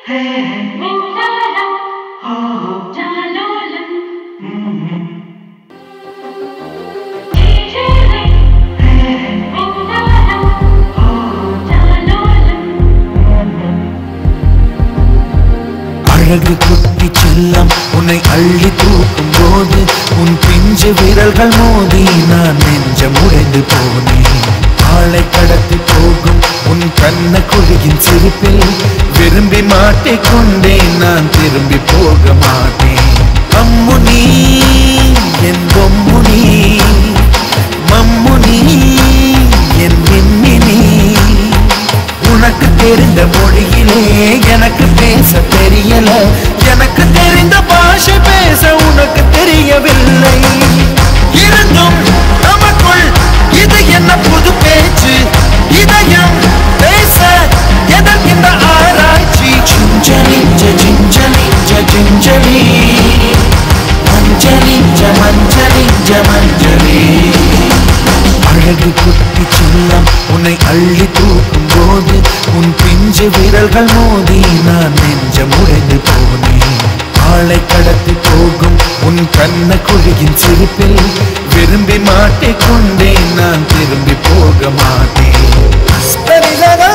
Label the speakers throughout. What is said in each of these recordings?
Speaker 1: அழகு குட்டி செல்லம் உன்னை அள்ளி தூக்கும் போது உன் பிஞ்சு விரல்கள் மோதி நான் நெஞ்சம் உடைந்து போனேன் ஆளை கடத்தி போகும் உன் கண்ண குழியின் சிரிப்பில் விரும்பி மாட்டிக்கொண்டேன் நான் திரும்பி போக மாட்டேன் அம்முனி என் பொம்முனி மம்முனி என் விண்மினி உனக்கு தெரிந்த மொழியிலே எனக்கு பேச தெரியல எனக்கு தெரிந்த பாஷை பேச உனக்கு தெரியவில்லை இருந்தும் நமக்குள் இது என்ன புது பேச்சு இதயம் பேச எதற்கின்ற ஆராய்ச்சி சிஞ்சலி சிஞ்சலி சிஞ்சலி மஞ்சளி மஞ்சளி மஞ்சளி அழகு குட்டி செல்லம் உன்னை அள்ளி தூக்கும் போது உன் பிஞ்சு விரல்கள் மோதி நான் நெஞ்சம் உடைந்து போனேன் ஆளை கடத்தி போகும் உன் கண்ண குழியின் சிரிப்பில் விரும்பி மாட்டிக்கொண்டேன் நான் திரும்பி போக மாட்டேன்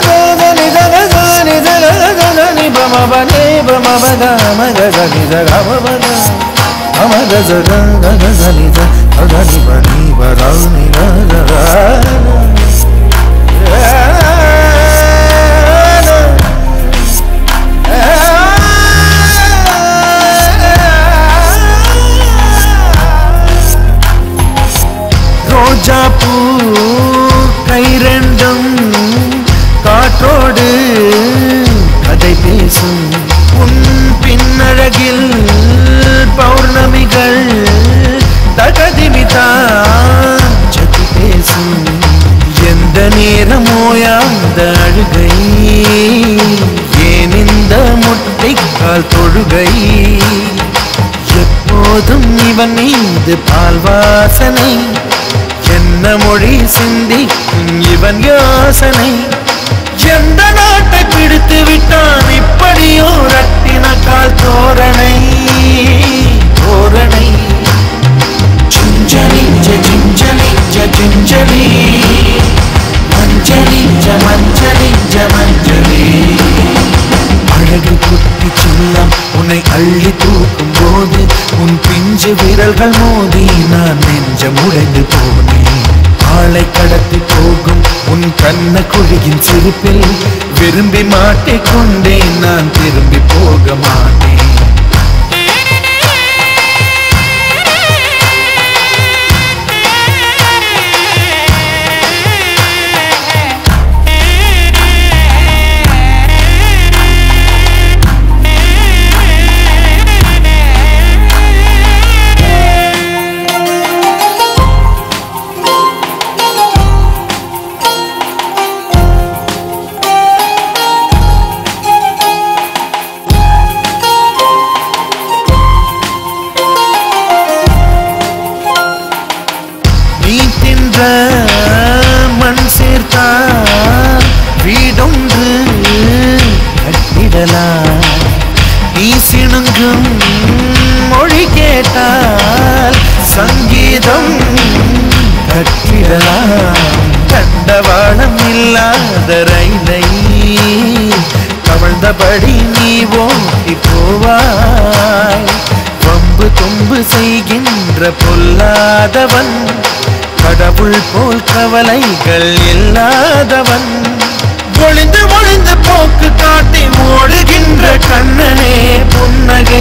Speaker 1: ரோஜா பூ கை ரெண்டும் காற்றோடு கதை பேசும் உன் பின்னழகில் பௌர்ணமிகள் தகதிமிதா சதி பேசும் எந்த நேரமோயாந்த அழுகை ஏன் இந்த முட்டைக்கால் தொழுகை எப்போதும் இவன் மீது பால் வாசனை என்ன மொழி சிந்திக்கும் இவன் யோசனை எந்த நாட்டை பிடித்து விட்டான் இப்படியோ ரட்டின கால் தோரணை தோரணை சிஞ்சலி சிஞ்சலி சிஞ்சலி மஞ்சளி மஞ்சளி மஞ்சளி அழகு குட்டி செல்லம் உன்னை அள்ளி தூக்கும் போது உன் பிஞ்சு விரல்கள் மோதி நான் நெஞ்சம் உடைந்து போனேன் ஆளை கடத்தி போகும் உன் கண்ண குழியின் சிரிப்பில் விரும்பி மாட்டிக்கொண்டேன் நான் திரும்பி போக மாட்டேன் நீ தின்ற மண் சேர்த்தா வீடொன்று கட்டிடலாம் நீ சிணுங்கும் மொழி கேட்டால் சங்கீதம் கட்டிடலாம் தண்டவாளம் இல்லாத ரயிலை கவழ்ந்தபடி நீ ஓட்டி போவாய் வம்பு தும்பு செய்கின்ற பொல்லாதவன் கடவுள் போல் கவலைகள் இல்லாதவன் ஒளிந்து ஒளிந்து போக்கு காட்டி ஓடுகின்ற கண்ணனே புன்னகை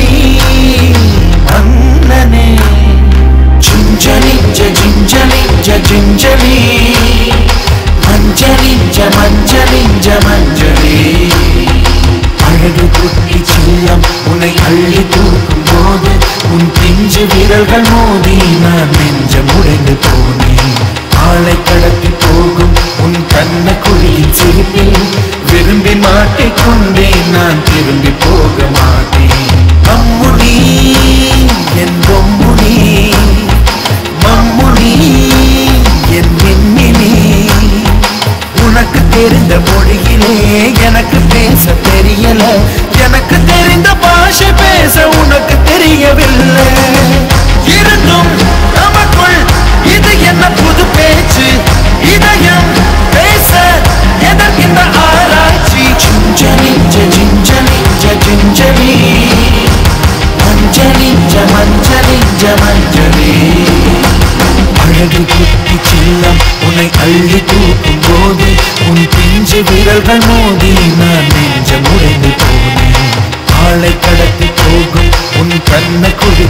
Speaker 1: மன்னனே சிஞ்சலி ஜிஞ்சலி ஜிஞ்சலி மஞ்சளி மஞ்சளி மஞ்சளி அழகு குட்டி செல்லம் உன்னை அள்ளி தூக்கும் போது உன் பிஞ்சு விரல்கள் மோதி நான் நெஞ்சம் உடைந்து போனேன் ஆளை கடத்தி போகும் உன் கண்ண குழியின் சிரிப்பில் விரும்பி மாட்டிக்கொண்டேன் நான் திரும்பி போக மாட்டேன் அம்முனி என் பொம்முனி மம்முனி என் மின்மினி உனக்கு தெரிந்த மொழியிலே எனக்கு பேச தெரியல எனக்கு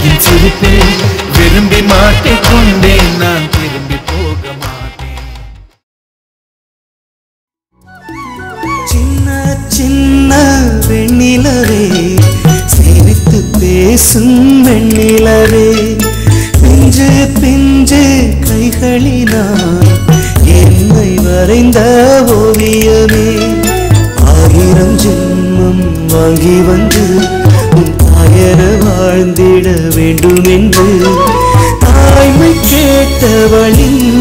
Speaker 1: முகத்தின் சிரிப்பில் விரும்பி மாட்டிக்கொண்டேன் நான் திரும்பி போக மாட்டேன்
Speaker 2: சின்ன சின்ன வெண்ணிலவே சிரித்து பேசும் வெண்ணிலவே பிஞ்சு பிஞ்சு கைகளினால் என்னை வரைந்த ஓவியமே ஆயிரம் ஜென்மம் வாங்கி வந்து உன் தாயர வாழ்ந்திட வேண்டும் என்று தாய்மை கேட்டவளின்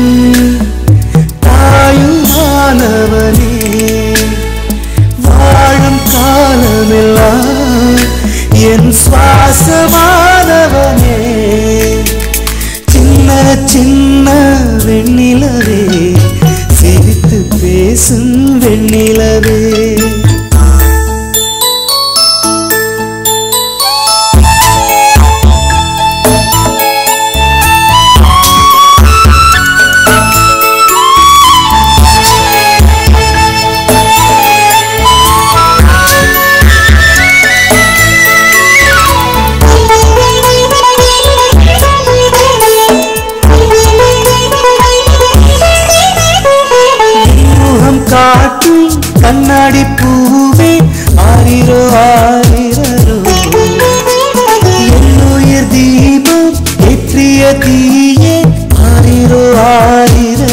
Speaker 2: தாயுமானவனே வாழும் காலமெல்லாம் என் சுவாசமானவனே சின்ன சின்ன வெண்ணிலவே சிரித்து பேசும் வெண்ணிலவே முகம் காட்டும் கண்ணாடி பூவே ஆரிரோ ஆரிரோ என்னுயிர் தீபம் ஏற்றிய தீயே ஆரிரோ ஆரிரோ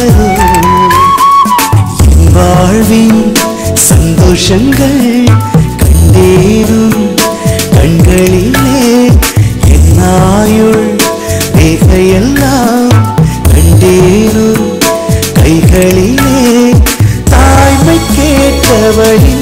Speaker 2: என் வாழ்வின் சந்தோஷங்கள் கண்டேனும் கண்களிலே என் ஆயுள் வேகையெல்லாம் கண்டேனும் கைகளிலே தாய்மை கேட்டவழின்